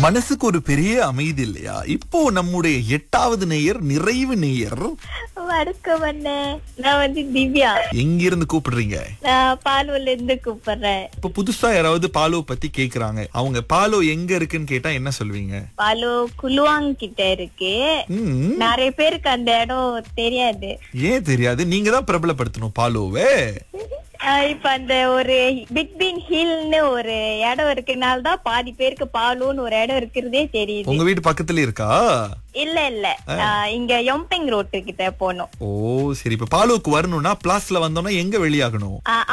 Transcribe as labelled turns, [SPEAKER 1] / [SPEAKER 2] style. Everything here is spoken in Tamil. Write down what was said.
[SPEAKER 1] மனசுக்கு ஒரு பெரிய அமைதி இல்லையா இப்போ நம்முடைய எட்டாவது நேயர் நிறைவு நேயர்
[SPEAKER 2] வணக்கம் அண்ணே நான் வந்து திவ்யா
[SPEAKER 1] எங்கிருந்து கூப்பிடுறீங்க
[SPEAKER 2] நான் பாலூர்ல இருந்து கூப்பிடுறேன்
[SPEAKER 1] இப்ப புதுசா யாராவது பாலோ பத்தி கேக்குறாங்க அவங்க பாலோ எங்க இருக்குன்னு கேட்டா என்ன சொல்வீங்க
[SPEAKER 2] பாலு குலுவாங் கிட்ட இருக்கு
[SPEAKER 1] ம்,
[SPEAKER 2] நிறைய பேருக்கு அந்த இடம் தெரியாது
[SPEAKER 1] ஏன் தெரியாது நீங்க தான் பிரபலப்படுத்தணும் பாலோவை
[SPEAKER 2] ஆஹ் இப்ப அந்த ஒரு பிக் பீன் ஹில்னு ஒரு இடம் இருக்கனால தான் பாதி பேருக்கு பாலுன்னு ஒரு இடம் இருக்கிறதே தெரியுது
[SPEAKER 1] உங்க வீட்டு பக்கத்துல இருக்கா
[SPEAKER 2] இல்ல இல்ல ஆஹ் இங்க யொம்பெங் ரோட்டு கிட்ட போனோம்
[SPEAKER 1] ஓ சரி இப்ப பாலோக்கு வரணும்னா பிளாஸ்ல வந்தோம்னா எங்க வெளியாகணும்
[SPEAKER 2] ஆஹ்